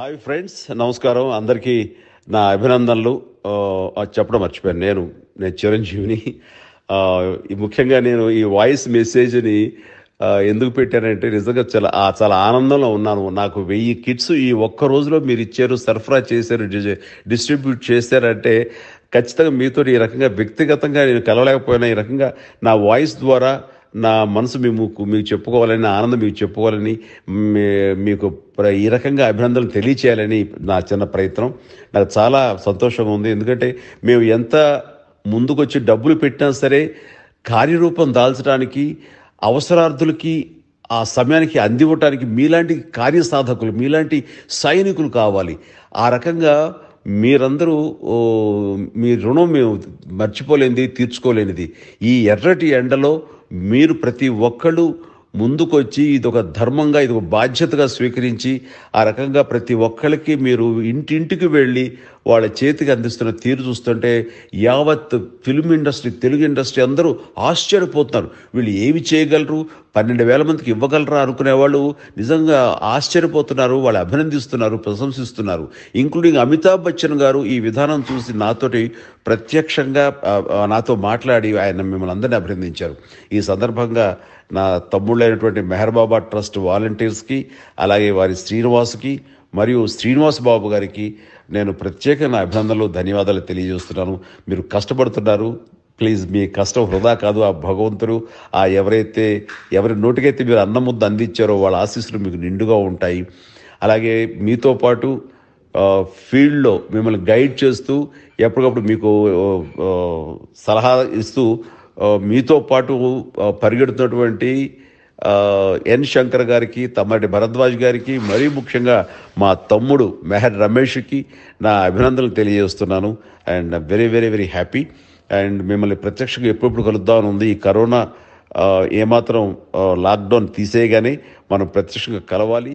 hi friends నమస్కారం అందరికీ నా అభినందనలు ఆ, అది చెప్పడం మర్చిపోయాను నేను నేను చిరంజీవిని ఆ, ఈ ముఖ్యంగా నేను ఈ వాయిస్ మెసేజ్ని ఆ, ఎందుకు పెట్టానంటే నిజంగా చాలా ఆ, చాలా ఆనందంలో ఉన్నాను నాకు వెయ్యి కిట్స్ ఈ ఒక్క రోజులో మీరు ఇచ్చారు సరఫరా చేశారు డి- డిస్ట్రిబ్యూట్ చేశారంటే ఖచ్చితంగా మీతో ఈ రకంగా వ్యక్తిగతంగా నేను కలవలేకపోయినా ఈ రకంగా నా వాయిస్ ద్వారా నా మనసు మేము మీకు చెప్పుకోవాలని నా ఆనందం మీకు చెప్పుకోవాలని మీ- మీకు ప్ర- ఈ రకంగా అభినందనలు తెలియచేయాలని నా చిన్న ప్రయత్నం నాకు చాలా సంతోషంగా ఉంది ఎందుకంటే మేము ఎంత ముందుకొచ్చి డబ్బులు పెట్టినా సరే కార్యరూపం దాల్చడానికి అవసరార్థులకి ఆ సమయానికి అందివ్వటానికి మీలాంటి కార్యసాధకులు మీలాంటి సైనికులు కావాలి ఆ రకంగా మీరందరూ ఓ, మీ రుణం మేము మర్చిపోలేనిది తీర్చుకోలేనిది ఈ ఎర్రటి ఎండలో మీరు ప్రతి ఒక్కళ్ళు ముందుకొచ్చి ఇది ఒక ధర్మంగా ఇది ఒక బాధ్యతగా స్వీకరించి ఆ రకంగా ప్రతి ఒక్కళ్ళకి మీరు ఇంటింటికి వెళ్ళి వాళ్ళ చేతికి అందిస్తున్న తీరు చూస్తుంటే యావత్ ఫిల్మ్ ఇండస్ట్రీ తెలుగు ఇండస్ట్రీ అందరూ ఆశ్చర్యపోతున్నారు వీళ్ళు ఏమి చేయగలరు పన్నెండు వేల మందికి ఇవ్వగలరా అనుకునే వాళ్ళు నిజంగా ఆశ్చర్యపోతున్నారు వాళ్ళు అభినందిస్తున్నారు ప్రశంసిస్తున్నారు ఇంక్లూడింగ్ అమితాబ్ బచ్చన్ గారు ఈ విధానం చూసి నాతోటి ప్రత్యక్షంగా ఆ, ఆ, నాతో మాట్లాడి ఆయన మిమ్మల్ని అందరినీ అభినందించారు ఈ సందర్భంగా నా తమ్ముళ్ళైనటువంటి మెహర్ బాబా ట్రస్ట్ వాలంటీర్స్కి అలాగే వారి శ్రీనివాస్కి మరియు శ్రీనివాస్ బాబు గారికి నేను ప్రత్యేకంగా అభినందనలు ధన్యవాదాలు తెలియజేస్తున్నాను మీరు కష్టపడుతున్నారు ప్లీజ్ మీ కష్టం వృధా కాదు ఆ భగవంతుడు ఆ ఎవరైతే ఎవరి నోటికైతే మీరు అన్నం ముద్ద అందించారో వాళ్ళ ఆశీస్సులు మీకు నిండుగా ఉంటాయి అలాగే మీతో పాటు ఆ, ఫీల్డ్లో మిమ్మల్ని గైడ్ చేస్తూ ఎప్పటికప్పుడు మీకు ఆ, సలహా ఇస్తూ ఆ, మీతో పాటు ఆ, పరిగెడుతున్నటువంటి ఆ, ఎన్ శంకర్ గారికి తమ్మటి భరద్వాజ్ గారికి మరీ ముఖ్యంగా మా తమ్ముడు మెహర్ రమేష్కి నా అభినందనలు తెలియజేస్తున్నాను and very very very happy and మిమ్మల్ని ప్రత్యక్షంగా ఎప్పుడెప్పుడు కలుద్దామని ఉంది ఈ కరోనా ఆ, ఏమాత్రం ఆ, లాక్డౌన్ తీసేయగానే మనం ప్రత్యక్షంగా కలవాలి